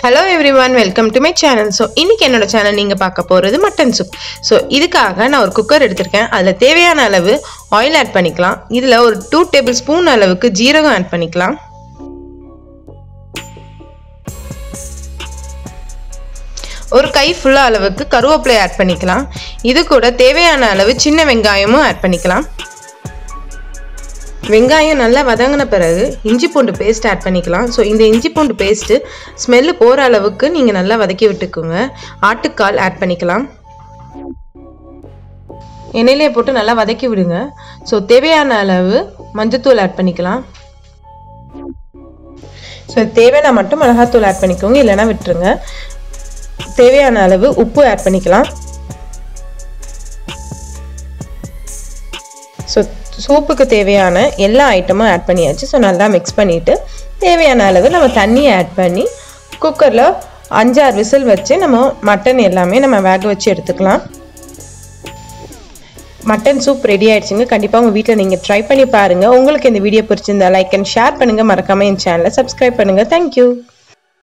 hello everyone welcome to my channel so இன்னைக்கு என்னோட channel நீங்கள் பார்க்க போகிறது மட்டன் சூப் ஸோ இதுக்காக நான் ஒரு குக்கர் எடுத்திருக்கேன் அதில் தேவையான அளவு ஆயில் ஆட் பண்ணிக்கலாம் இதில் ஒரு டூ டேபிள் ஸ்பூன் அளவுக்கு ஜீரகம் ஆட் பண்ணிக்கலாம் ஒரு கை ஃபுல்லாக அளவுக்கு கருவேப்பிலை ஆட் பண்ணிக்கலாம் இது கூட தேவையான அளவு சின்ன வெங்காயமும் ஆட் பண்ணிக்கலாம் வெங்காயம் நல்லா வதங்கின பிறகு இஞ்சி பூண்டு பேஸ்ட் ஆட் பண்ணிக்கலாம் ஸோ இந்த இஞ்சி பூண்டு பேஸ்ட்டு ஸ்மெல்லு போகிற அளவுக்கு நீங்கள் நல்லா வதக்கி விட்டுக்குங்க ஆட்டுக்கால் ஆட் பண்ணிக்கலாம் எண்ணெயிலே போட்டு நல்லா வதக்கி விடுங்க ஸோ தேவையான அளவு மஞ்சத்தூள் ஆட் பண்ணிக்கலாம் ஸோ தேவையான மட்டும் மிளகாத்தூள் ஆட் பண்ணிக்கோங்க இல்லைன்னா விட்டுருங்க தேவையான அளவு உப்பு ஆட் பண்ணிக்கலாம் ஸோ சூப்புக்கு தேவையான எல்லா ஐட்டமும் ஆட் பண்ணியாச்சு ஸோ நல்லா மிக்ஸ் பண்ணிவிட்டு தேவையான அளவு நம்ம தண்ணியை ஆட் பண்ணி குக்கரில் அஞ்சாறு விசில் வச்சு நம்ம மட்டன் எல்லாமே நம்ம வேக வச்சு எடுத்துக்கலாம் மட்டன் சூப் ரெடி ஆயிடுச்சுங்க கண்டிப்பாக உங்கள் வீட்டில் நீங்கள் ட்ரை பண்ணி பாருங்கள் உங்களுக்கு இந்த வீடியோ பிடிச்சிருந்தா லைக் அண்ட் ஷேர் பண்ணுங்கள் மறக்காமல் என் சேனலை சப்ஸ்கிரைப் பண்ணுங்கள் தேங்க்யூ